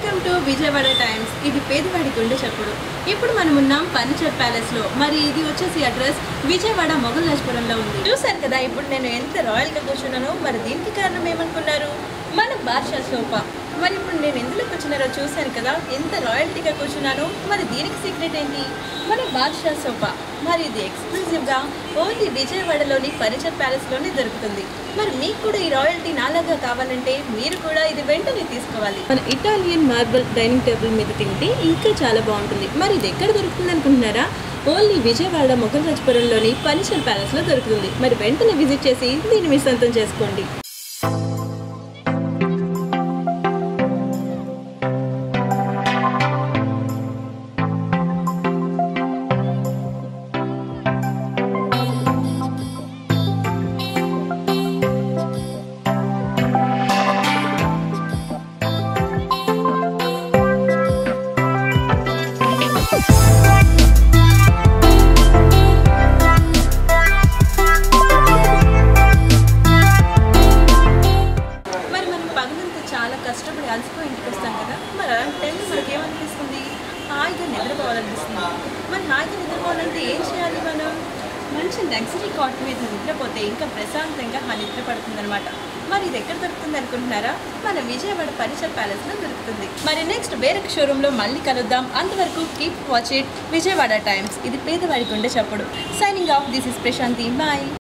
welcome to Vijayawada Times ఇది పేదవాడి గుండె చప్పుడు ఇప్పుడు మనం ఉన్నాం ఫర్నిచర్ ప్యాలెస్ లో మరి ఇది వచ్చేసి అడ్రస్ విజయవాడ మొఘల్ రాజపురంలో ఉంది చూశారు కదా ఇప్పుడు నేను ఎంత రాయల్ గా కూర్చున్నానో మరి దీనికి కారణం ఏమనుకున్నారు మన బాద్షా సోఫా మరి ఇప్పుడు నేను ఎందులోకి వచ్చినారో చూశాను కదా ఎంత రాయల్టీగా కూర్చున్నానో మరి దీనికి సీక్రెట్ ఏంటి మన బాద్షా సోఫా మరి ఇది ఎక్స్క్లూజివ్గా ఓన్లీ విజయవాడలోని ఫర్నిచర్ ప్యాలెస్లోనే దొరుకుతుంది మరి మీకు కూడా ఈ రాయల్టీ నాలాగా కావాలంటే మీరు కూడా ఇది వెంటనే తీసుకోవాలి మన ఇటాలియన్ మార్బల్ డైనింగ్ టేబుల్ మీద తింటే ఇంకా చాలా బాగుంటుంది మరి ఇది ఎక్కడ దొరుకుతుంది అనుకుంటున్నారా ఓన్లీ విజయవాడ మొఘల్ రాజపురంలోని ఫర్నిచర్ ప్యాలెస్లో దొరుకుతుంది మరి వెంటనే విజిట్ చేసి దీన్ని మీ సొంతం చేసుకోండి మరి మనం పగలంతా చాలా కష్టపడి అలసిపోయి ఇంటికి వస్తాం కదా మరి అలాంటి టైంలో మనకి ఏమనిపిస్తుంది హాయిగా నిద్రపోవాలనిపిస్తుంది మరి హాయిగా నిద్రపోవాలంటే ఏం చేయాలి మనం మంచి లగ్జరీ కాట్ మీద నిద్రపోతే ఇంకా ప్రశాంతంగా ఆ నిద్ర పడుతుందన్నమాట మరి ఇది ఎక్కడ దొరుకుతుంది అనుకుంటున్నారా మన విజయవాడ పరిసర్ ప్యాలెస్లో దొరుకుతుంది మరి నెక్స్ట్ వేరొక షోరూంలో మళ్ళీ కలుద్దాం అంతవరకు keep watch it Vijayawada Times ఇది పేదవాడి గుండె చప్పుడు signing off this is Prashanti bye